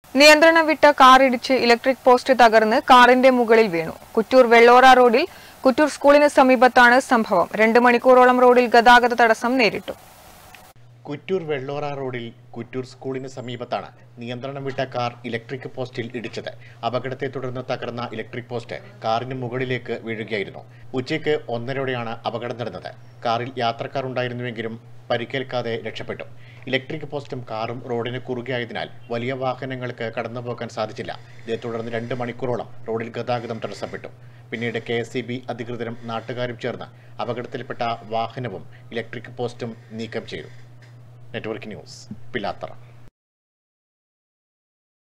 നിയന്ത്രണം വിട്ട കാർ ഇടിച്ച് ഇലക്ട്രിക് പോസ്റ്റ് തകർന്ന് കാറിന്റെ മുകളിൽ വീണു കുറ്റൂർ വെള്ളോറ റോഡിൽ കുറ്റൂർ സ്കൂളിന് സമീപത്താണ് സംഭവം രണ്ട് മണിക്കൂറോളം റോഡിൽ ഗതാഗത തടസ്സം നേരിട്ടു കുറ്റൂർ വെള്ളോറ റോഡിൽ കുറ്റൂർ സ്കൂളിന് സമീപത്താണ് നിയന്ത്രണം വിട്ട കാർ ഇലക്ട്രിക് പോസ്റ്റിൽ ഇടിച്ചത് അപകടത്തെ തുടർന്ന് തകർന്ന ഇലക്ട്രിക് പോസ്റ്റ് കാറിന് മുകളിലേക്ക് വീഴുകയായിരുന്നു ഉച്ചയ്ക്ക് ഒന്നരയോടെയാണ് അപകടം നടന്നത് കാറിൽ യാത്രക്കാർ ഉണ്ടായിരുന്നുവെങ്കിലും പരിക്കേൽക്കാതെ രക്ഷപ്പെട്ടു ഇലക്ട്രിക് പോസ്റ്റും കാറും റോഡിന് കുറുകെയായതിനാൽ വലിയ വാഹനങ്ങൾക്ക് കടന്നുപോകാൻ സാധിച്ചില്ല ഇതേ തുടർന്ന് രണ്ട് മണിക്കൂറോളം റോഡിൽ ഗതാഗതം തടസ്സപ്പെട്ടു പിന്നീട് കെ എസ് സി ബി അധികൃതരും നാട്ടുകാരും ചേർന്ന് അപകടത്തിൽപ്പെട്ട വാഹനവും ഇലക്ട്രിക് പോസ്റ്റും നീക്കം ചെയ്തു നെറ്റ്വർക്ക് ന്യൂസ് പിലാത്തറ